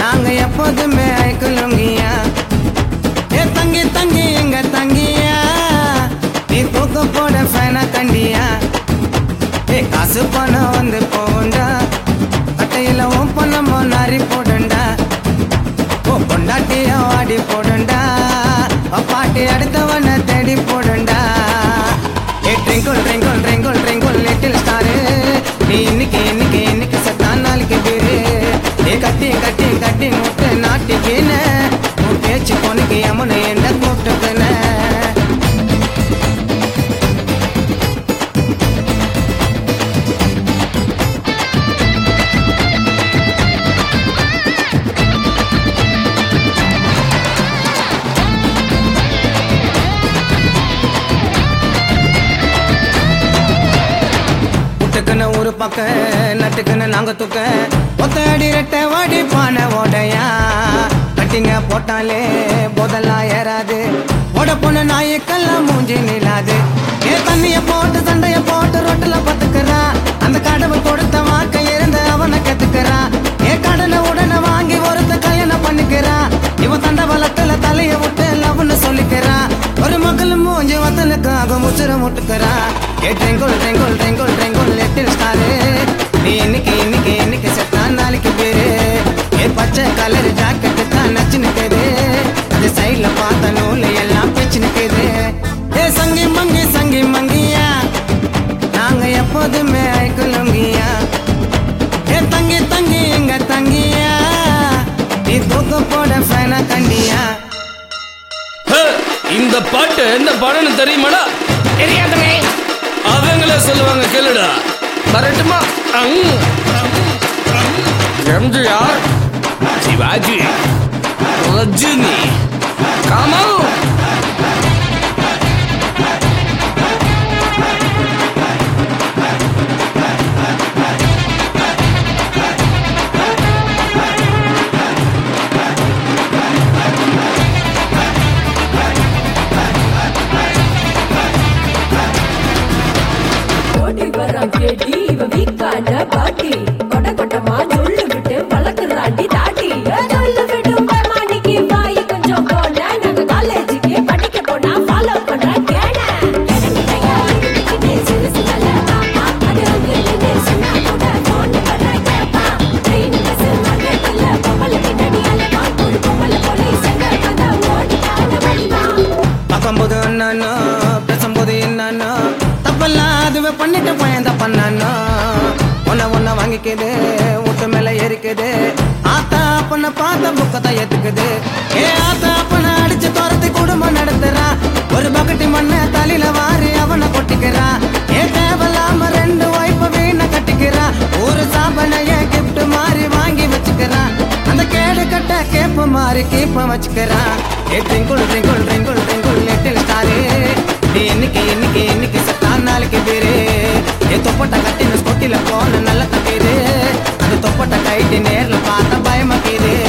நாங்க எப்போதுமே ஐக்குலுங்கியா ஏ தங்கி தங்கி எங்க தங்கியா நீ தூக்க போட ஃபேனா கண்டியா ஏ காசு பணம் வந்து போண்டா கட்டையில உன் பணமோ நாரி போடண்டா ஓ பொண்டாட்டிய வாடி போடண்டா ஓ பாட்டி அடுத்தவனை தேடி போடண்டா ஏ twinkle twinkle twinkle twinkle little star நீ இன்னைக்கு இன்னைக்கு இன்னைக்கு சத்தான் நாளைக்கு பேரு ஏ கட்டி கட்டி கட்டி முட்டை நாட்டிக்கின்னு உன் பேச்சு பொண்ணுக்கு யமுனை என்ன கூப்பிட்டுக்குன்னு புட்டுக்குன்னு ஒரு பக்கம் நட்டுக்குன்னு நாங்க தூக்க ஒத்த அடி ரெட்ட வாடி பானை ஓடையா கட்டிங்க போட்டாலே போதெல்லாம் ஏறாது ஓட பொண்ணு நாய்க்கெல்லாம் மூஞ்சி நிலாது ஏ தண்ணிய போட்டு சண்டைய போட்டு ரொட்டுல பத்துக்கிறா அந்த கடவுள் கொடுத்த வாக்க இருந்து அவனை கத்துக்கிறா ஏ கடனை உடனே வாங்கி ஒருத்த கல்யாணம் பண்ணிக்கிறா இவன் தண்டவளத்துல தலைய விட்டு லவ்னு சொல்லிக்கிறா ஒரு மகள் மூஞ்சி வத்தலுக்காக முச்சுர முட்டுக்கிறா ஏ டெங்குள் டெங்குள் டெங்குள் டெங்குள் லிட்டில் ஸ்டாரு நீ இன்னைக்கு இன்னைக்கு இன்னைக்கு செத்தான் நாளைக்கு பேரு ஏ பச்சை கலர் ஜாக்கெட்டு தான் நச்சு நிக்குது அது சைட்ல பார்த்த நூல் எல்லாம் பிச்சு நிக்குது ஏ சங்கி மங்கி சங்கி மங்கியா நாங்க எப்போதுமே ஐக்குலுங்கியா ஏ தங்கி தங்கி எங்க தங்கியா நீ தூக்க போட ஃபேனா கண்டியா ஹே, இந்த பாட்டு எந்த படம்னு தெரியுமாடா தெரியாதுமே அவங்களே சொல்லுவாங்க கேளுடா வரட்டுமா அங். எம்ஜிஆர் சிவாஜி ரஜினி கமல் ஓடி வரான் கேடி இவ வீக்கான பாட்டி கொட கொட்டமா சொல்லு விட்டு வளர்க்குறாண்டி தாட்டி சொல்லு விட்டு மாணிக்கு வாய் கொஞ்சம் போன நாங்க காலேஜுக்கு படிக்க போனா ஃபாலோ பண்ற கேன பார்க்கும்போது என்னன்னா பேசும்போது என்னன்னா தப்பெல்லாம் அதுவே பண்ணிட்டு பயந்த பண்ணானா ஒன்ன ஒன்ன வாங்கிக்குது வீட்டு மேல ஏறிக்குது ஆத்தா அப்பன பார்த்த புக்கத்தை ஏத்துக்குது ஏ ஆத்தா அப்பன அடிச்சு துரத்தி குடும்பம் நடத்துறா ஒரு பக்கெட்டு மண்ணை தலையில வாரி அவனை கொட்டிக்கிறா ஏ தேவையில்லாம ரெண்டு வாய்ப்ப வீண கட்டிக்கிறா ஒரு சாபனைய கிஃப்ட் மாதிரி வாங்கி வச்சுக்கிறா அந்த கேடு கட்ட கேப்ப மாதிரி கீப்ப வச்சுக்கிறா ஏ twinkle twinkle twinkle twinkle little star நீ இன்னைக்கு இன்னைக்கு இன்னைக்கு சத்தான் நாளைக்கு பேரு ஏ தொப்பட்ட கட்டின ஸ்கொட்டில போன நல்ல தப்பீரு அந்த தொப்பட்ட கைட்டு நேர்ல பார்த்தா பயமாக்கிது